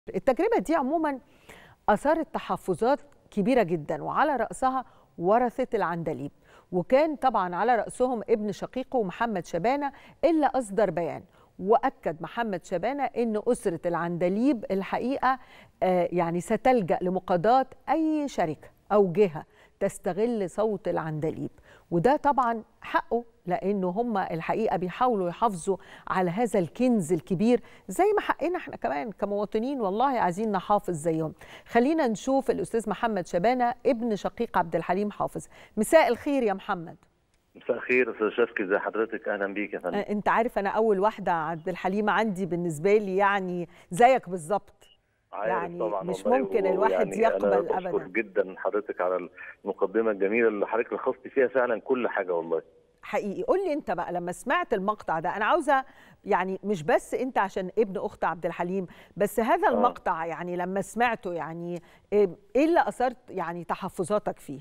التجربة دي عموما أثارت تحفظات كبيرة جدا وعلى رأسها ورثة العندليب وكان طبعا على رأسهم ابن شقيقه محمد شبانة إلا أصدر بيان وأكد محمد شبانة أن أسرة العندليب الحقيقة آه، يعني ستلجأ لمقاضاة أي شركة أو جهة تستغل صوت العندليب وده طبعا حقه لانه هم الحقيقه بيحاولوا يحافظوا على هذا الكنز الكبير زي ما حقنا احنا كمان كمواطنين والله عايزين نحافظ زيهم خلينا نشوف الاستاذ محمد شبانه ابن شقيق عبد الحليم حافظ مساء الخير يا محمد مساء الخير استاذ شفكي ازي حضرتك اهلا بيك يا فندم آه، انت عارف انا اول واحده عبد الحليم عندي بالنسبه لي يعني زيك بالظبط عارف يعني طبعا مش والله، ممكن و- الواحد يعني يقبل أنا أبداً. بشكر جدا حضرتك على المقدمه الجميله اللي حضرتك لخصتي فيها فعلا كل حاجه والله حقيقي قول لي انت بقى لما سمعت المقطع ده انا عاوزه يعني مش بس انت عشان ابن اخت عبد الحليم بس هذا آه. المقطع يعني لما سمعته يعني ايه إيه اللي اثرت يعني تحفظاتك فيه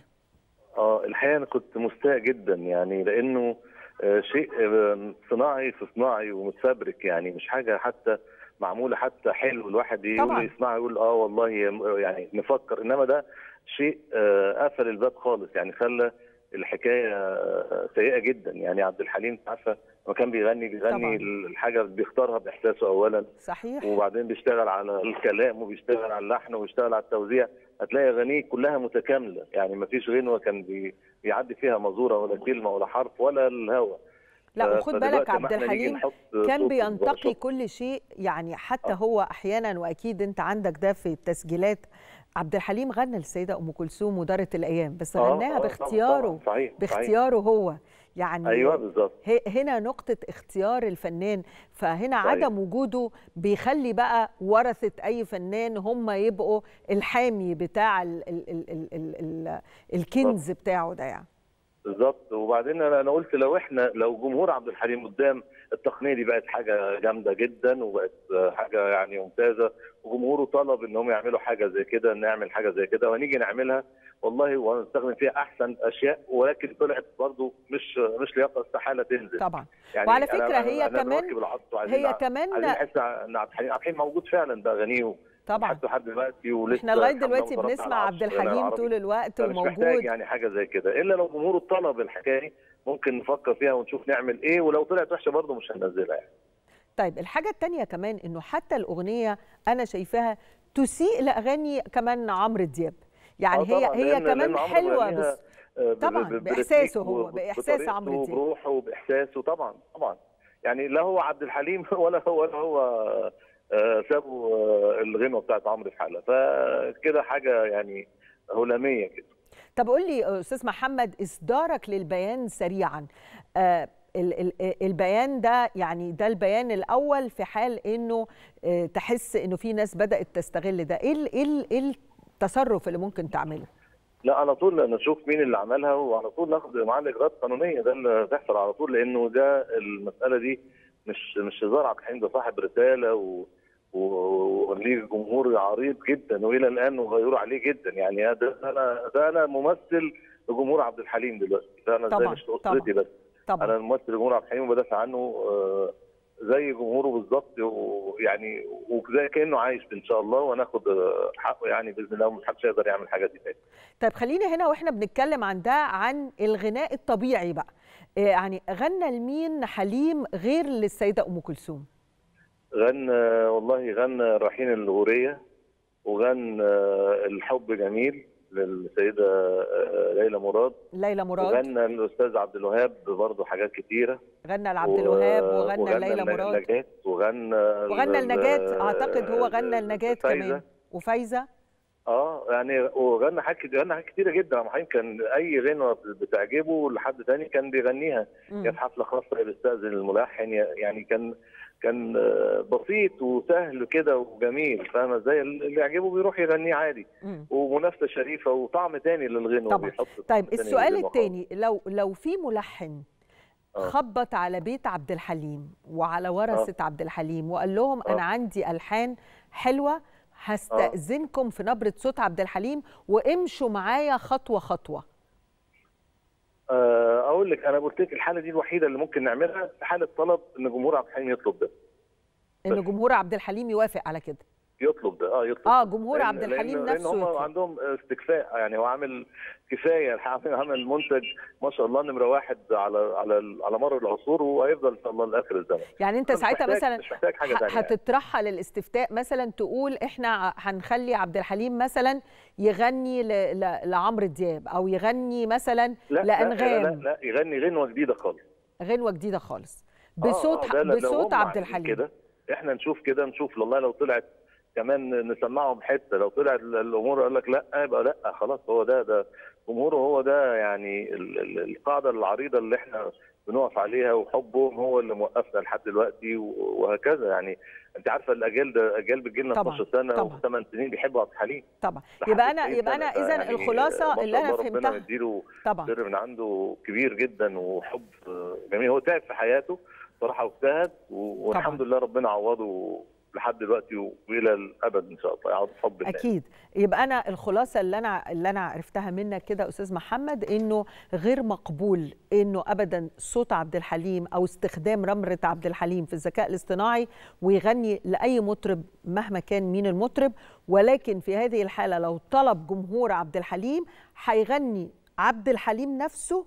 اه الحقيقه انا كنت مستاء جدا يعني لانه آه، شيء آه، صناعي في صناعي ومتفبرك يعني مش حاجه حتى معموله حتى حلو الواحد طبعاً. يقول يسمعها يقول اه والله يعني نفكر انما ده شيء آه، قفل الباب خالص يعني خلى الحكايه آه، سيئه جدا يعني عبد الحليم أنت عارفه لما كان بيغني بيغني طبعاً. الحاجه بيختارها باحساسه اولا صحيح وبعدين بيشتغل على الكلام وبيشتغل على اللحن وبيشتغل على التوزيع هتلاقي اغانيه كلها متكامله يعني ما فيش غنوه كان بي بيعدي فيها مزوره ولا كلمه ولا حرف ولا الهوى لا ف- وخد فدلوقتي بالك لما عبد إحنا نيجي الحليم نحط كان صوت بينتقي صوت- كل شيء يعني حتى آه. هو احيانا واكيد انت عندك ده في التسجيلات عبد الحليم غنى للسيده ام كلثوم ودارت الايام بس آه، غناها آه، طبعاً، باختياره طبعاً، صحيح صحيح. باختياره هو يعني ايوه بالظبط ه- هنا نقطة اختيار الفنان فهنا صحيح. عدم وجوده بيخلي بقى ورثة أي فنان هم يبقوا الحامي بتاع ال ال ال ال ال ال الكنز بتاعه ده يعني بالظبط وبعدين انا أنا قلت لو احنا لو جمهور عبد الحليم قدام التقنيه دي بقت حاجه جامده جدا وبقت حاجه يعني ممتازه وجمهوره طلب ان هم يعملوا حاجه زي كده نعمل حاجه زي كده وهنيجي نعملها والله وهنستخدم فيها احسن اشياء ولكن طلعت برضه مش مش لياقه استحاله تنزل طبعا يعني وعلى أنا- فكرة أنا- هي أنا كمان- بنواكب العصر وعايزين هي ع- كمان عايزين نحس ان عبد الحليم عبد الحليم موجود فعلا باغانيه طبعا حتى لحد دلوقتي ولسه احنا لغاية الحمد دلوقتي لله بنسمع على عبد العصر الحليم العربي. طول الوقت فمش محتاج وموجود يعني حاجه زي كده الا لو جمهوره طلب الحكايه دي ممكن نفكر فيها ونشوف نعمل ايه ولو طلعت وحشه برضه مش هننزلها يعني طيب الحاجة التانية كمان انه حتى الأغنية أنا شايفاها تسيء لأغاني كمان عمرو دياب يعني آه هي طبعاً، هي لأن- كمان لأن عمرو حلوة بيغنيها، بس آه، ب- طبعاً، ب- بإحساسه برتيك هو، وب- بإحساس بطريقته عمرو دياب. وبروحه وباحساسه طبعا طبعا يعني لا هو عبد الحليم ولا هو ولا هو آه، سابوا آه، الغنوه بتاعت عمرو في حالها فكده حاجه يعني هلاميه كده طب قول لي استاذ محمد اصدارك للبيان سريعا آه ال- ال- البيان ده يعني ده البيان الاول في حال انه آه تحس انه في ناس بدات تستغل ده ايه ال- ايه ال- ايه التصرف اللي ممكن تعمله لا على طول نشوف مين اللي عملها وعلى طول ناخد معاه الاجراءات القانونيه ده اللي بيحصل على طول لانه ده المساله دي مش مش هزار عبد الحليم ده صاحب رساله و و- وليه جمهور عريض جدا والى الان وغيروا عليه جدا يعني ده انا ده انا ممثل لجمهور عبد الحليم دلوقتي ده انا ازاي طبعاً، مش اسرتي بس طبعا انا ممثل لجمهور عبد الحليم وبدافع عنه آه، زي جمهوره بالظبط ويعني وزي كانه عايش ان شاء الله وناخد آه، حقه يعني باذن الله ومحدش يقدر يعمل حاجه دي تاني طيب خلينا هنا واحنا بنتكلم عن ده عن الغناء الطبيعي بقى آه يعني غنى لمين حليم غير للسيده ام كلثوم غنى والله غنى رحين الغورية وغنى الحب جميل للسيدة آه، ليلى مراد ليلى مراد وغنى الأستاذ عبد الوهاب برضه حاجات كتيرة غنى لعبد الوهاب و- وغنى ليلى الن- مراد النجاة وغنى وغنى ال- النجاة اعتقد هو غنى ال- النجاة فايزة. كمان وفايزه اه يعني وغنى حاجات كتير- غنى حاجات كتيرة جدا عبد الحليم كان أي غنوة بتعجبه لحد تاني كان بيغنيها مم. كانت حفله خاصه بيستاذن الملحن يعني كان كان آه، بسيط وسهل كده وجميل فاهمه ازاي اللي يعجبه بيروح يغنيه عادي مم. ومنافسه شريفه وطعم تاني للغنوه طبعاً. بيحط طعم طيب تاني السؤال للغنوة الثاني لو لو في ملحن آه. خبط على بيت عبد الحليم وعلى ورثة عبد الحليم وقال لهم آه. أنا عندي ألحان حلوة هستأذنكم في نبرة صوت عبد الحليم وامشوا معايا خطوة خطوة آه، اقول لك انا قلت لك الحاله دي الوحيده اللي ممكن نعملها في حاله طلب ان جمهور عبد الحليم يطلب ده إن بس. جمهور عبد الحليم يوافق على كده يطلب ده اه يطلب اه جمهور لأن- عبد الحليم لأن نفسه لان هم يطلب. عندهم استكفاء يعني هو عامل كفايه عامل عامل منتج ما شاء الله نمره واحد على على على مر العصور وهيفضل ان شاء الله لاخر الزمن يعني انت مش ساعتها محتاج- مثلا مش محتاج حاجه ه- ثانيه يعني. هتطرحها للاستفتاء مثلا تقول احنا ع- هنخلي عبد الحليم مثلا يغني ل- ل- لعمرو دياب او يغني مثلا لا لانغام لا, لا لا يغني غنوه جديده خالص غنوه جديده خالص آه، بصوت آه، ده لو بصوت هم عبد عاملين الحليم كده احنا نشوف كده نشوف والله لو طلعت كمان نسمعهم حته لو طلعت ال- الامور قال لك لا يبقى لا خلاص هو ده ده جمهوره هو ده يعني ال- ال- القاعده العريضه اللي احنا بنقف عليها وحبهم هو اللي موقفنا لحد دلوقتي و- وهكذا يعني انت عارفه الاجيال ده اجيال بتجيلنا طبعاً، 12 سنه طبعاً. و8 سنين بيحبوا عبد الحليم طبعا لحد يبقى انا 90 يبقى سنة. انا اذا فيعني الخلاصه ما شاء اللي انا الله ربنا فهمتها مديله طبعا سر من عنده كبير جدا وحب جميل هو تعب في حياته صراحه واجتهد و- والحمد لله ربنا عوضه لحد دلوقتي والى الابد ان شاء الله يعوض حب الناس اكيد يبقى انا الخلاصه اللي انا اللي انا عرفتها منك كده استاذ محمد انه غير مقبول انه ابدا صوت عبد الحليم او استخدام رمره عبد الحليم في الذكاء الاصطناعي ويغني لاي مطرب مهما كان مين المطرب ولكن في هذه الحاله لو طلب جمهور عبد الحليم هيغني عبد الحليم نفسه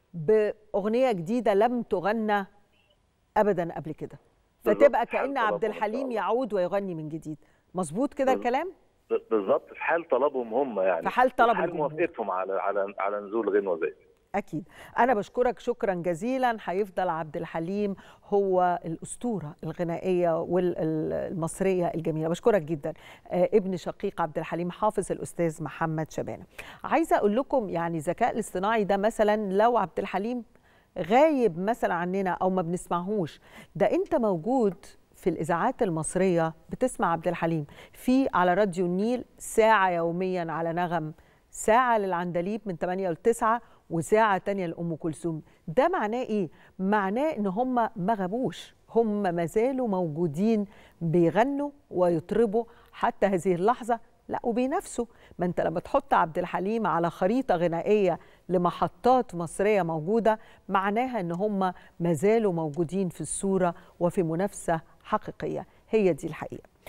باغنيه جديده لم تغنى ابدا قبل كده بالظبط، فتبقى في حال كأن عبد طلبهم إن شاء الحليم الله. يعود ويغني من جديد مظبوط كده بالظبط. الكلام بالظبط في حال طلبهم هم يعني في حال طلب في حال الجمهور. موافقتهم على على على نزول غنوه زي دي. أكيد أنا بشكرك شكرا جزيلا هيفضل عبد الحليم هو الأسطورة الغنائية والمصرية الجميلة بشكرك جدا آه، ابن شقيق عبد الحليم حافظ الأستاذ محمد شبانة عايزة أقول لكم يعني الذكاء الاصطناعي ده مثلا لو عبد الحليم غايب مثلا عننا أو ما بنسمعهوش ده أنت موجود في الإذاعات المصرية بتسمع عبد الحليم في على راديو النيل ساعة يوميا على نغم ساعة للعندليب من 8 ل 9 وساعة تانية لأم كلثوم ده معناه إيه؟ معناه إن هم ما غابوش هم ما زالوا موجودين بيغنوا ويطربوا حتى هذه اللحظة لا وبينافسوا ما انت لما تحط عبد الحليم على خريطة غنائية لمحطات مصرية موجودة معناها ان هم ما زالوا موجودين في الصورة وفي منافسة حقيقية هي دي الحقيقة